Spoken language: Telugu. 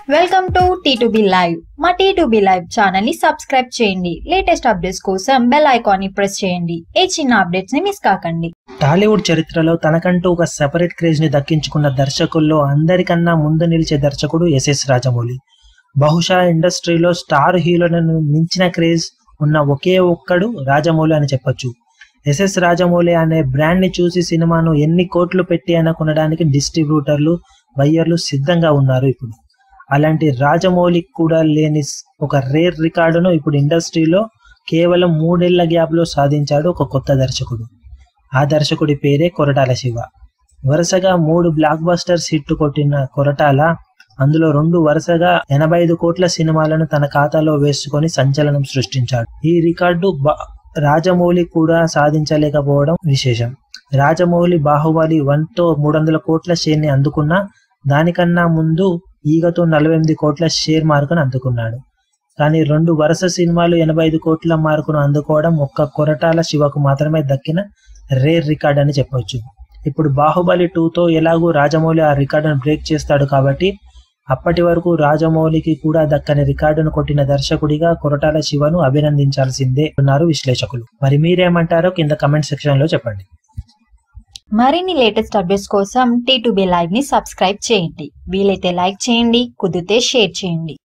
వెల్కమ్ టు టీ లైవ్ మా టీ లైవ్ ఛానల్ ని సబ్స్క్రైబ్ చేయండి లేటెస్ట్ అప్డేట్స్ కోసం బెల్ ఐకాన్ ని ప్రెస్ చేయండి ఏ చిన్న అప్డేట్స్ ని మిస్ కాకండి టాలీవుడ్ చరిత్రలో తనకంటూ ఒక సెపరేట్ క్రేజ్ ని దక్కించుకున్న దర్శకుల్లో అందరికన్నా ముందు నిలిచే దర్శకుడు ఎస్ఎస్ రాజమౌళి బహుశా ఇండస్ట్రీలో స్టార్ హీరోలను మించిన క్రేజ్ ఉన్న ఒకే ఒక్కడు రాజమౌళి అని చెప్పొచ్చు ఎస్ఎస్ రాజమౌళి అనే బ్రాండ్ ని చూసి సినిమాను ఎన్ని కోట్లు పెట్టి అయినా కొనడానికి డిస్ట్రిబ్యూటర్లు బయ్యర్లు సిద్ధంగా ఉన్నారు ఇప్పుడు అలాంటి రాజమౌళి కూడా లేని స్- ఒక రేర్ రికార్డును ఇప్పుడు ఇండస్ట్రీలో కేవలం మూడేళ్ల గ్యాప్ లో సాధించాడు ఒక కొత్త దర్శకుడు ఆ దర్శకుడి పేరే కొరటాల శివ వరుసగా మూడు బ్లాక్ బస్టర్స్ హిట్ కొట్టిన కొరటాల అందులో రెండు వరుసగా ఎనభై ఐదు కోట్ల సినిమాలను తన ఖాతాలో వేసుకొని సంచలనం సృష్టించాడు ఈ రికార్డు బ- రాజమౌళి కూడా సాధించలేకపోవడం విశేషం రాజమౌళి బాహుబలి వన్ తో మూడు వందల కోట్ల షేర్ ని అందుకున్నా దానికన్నా ముందు ఈగతో నలభై ఎనిమిది కోట్ల షేర్ మార్కును అందుకున్నాడు కానీ రెండు వరుస సినిమాలు ఎనభై ఐదు కోట్ల మార్కును అందుకోవడం ఒక్క కొరటాల శివకు మాత్రమే దక్కిన రేర్ రికార్డ్ అని చెప్పొచ్చు ఇప్పుడు బాహుబలి టూతో ఎలాగూ రాజమౌళి ఆ రికార్డును బ్రేక్ చేస్తాడు కాబట్టి అప్పటి వరకు రాజమౌళికి కూడా దక్కని రికార్డును కొట్టిన దర్శకుడిగా కొరటాల శివను అభినందించాల్సిందే అన్నారు విశ్లేషకులు మరి మీరేమంటారో కింద కమెంట్ సెక్షన్ లో చెప్పండి మరిన్ని లేటెస్ట్ అప్డేట్స్ కోసం టీ లైవ్ ని సబ్స్క్రైబ్ చేయండి వీలైతే లైక్ చేయండి కుదిరితే షేర్ చేయండి